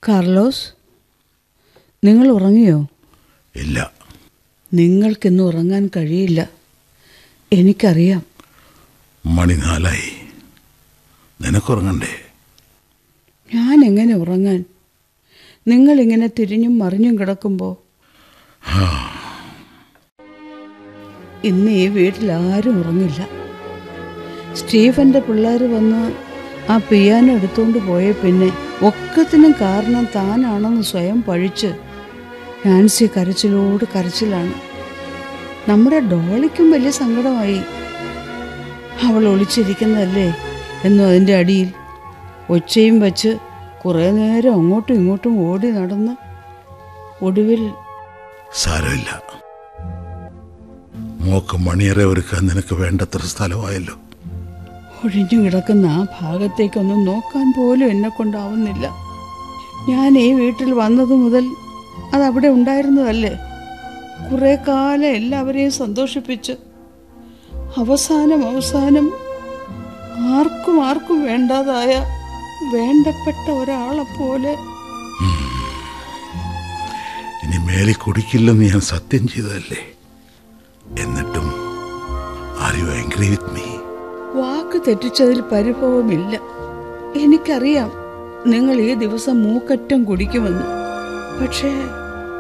Carlos നിങ്ങൾ ഉറങ്ങിയോ ഇല്ല നിങ്ങൾക്കിന്ന് ഉറങ്ങാൻ കഴിയില്ല എനിക്കറിയാം മണി നാലായി നിനക്കുറങ്ങണ്ടേ ഞാൻ എങ്ങനെ ഉറങ്ങാൻ നിങ്ങളിങ്ങനെ തിരിഞ്ഞും മറിഞ്ഞും കിടക്കുമ്പോൾ ഇന്ന് ഈ വീട്ടിൽ ആരും ഉറങ്ങില്ല സ്റ്റീഫന്റെ പിള്ളേർ വന്ന് ആ പിയാനോ എടുത്തുകൊണ്ട് പോയ പിന്നെ ഒക്കത്തിനും കാരണം താനാണെന്ന് സ്വയം പഴിച്ച് നാൻസി കരച്ചിലോട് കരച്ചിലാണ് നമ്മുടെ ഡോളിക്കും വലിയ സങ്കടമായി അവൾ ഒളിച്ചിരിക്കുന്നതല്ലേ എന്നും അതിൻ്റെ അടിയിൽ ഒച്ചയും വച്ച് കുറേ നേരം അങ്ങോട്ടും ഇങ്ങോട്ടും ഓടി നടന്ന് ഒടുവിൽ സാരമില്ല മോക്ക് മണിയറെ ഒരുക്കാൻ നിനക്ക് വേണ്ടത്ര സ്ഥലമായല്ലോ ഒഴിഞ്ഞു കിടക്കുന്ന ആ ഭാഗത്തേക്കൊന്നും നോക്കാൻ പോലും എന്നെ കൊണ്ടാവുന്നില്ല ഞാൻ ഈ വീട്ടിൽ വന്നത് മുതൽ അതവിടെ ഉണ്ടായിരുന്നതല്ലേ കുറെ കാലം എല്ലാവരെയും സന്തോഷിപ്പിച്ച് അവസാനം അവസാനം ആർക്കും ആർക്കും വേണ്ടാതായ വേണ്ടപ്പെട്ട ഒരാളെ പോലെ ഇനി മേലെ കുടിക്കില്ലെന്ന് ഞാൻ സത്യം ചെയ്തതല്ലേ എന്നിട്ടും are you angry with me വാക്ക് തെറ്റിച്ചതിൽ പരിഭവമില്ല എനിക്കറിയാം നിങ്ങൾ ഈ ദിവസം മൂക്കറ്റം കുടിക്കുമെന്ന് പക്ഷേ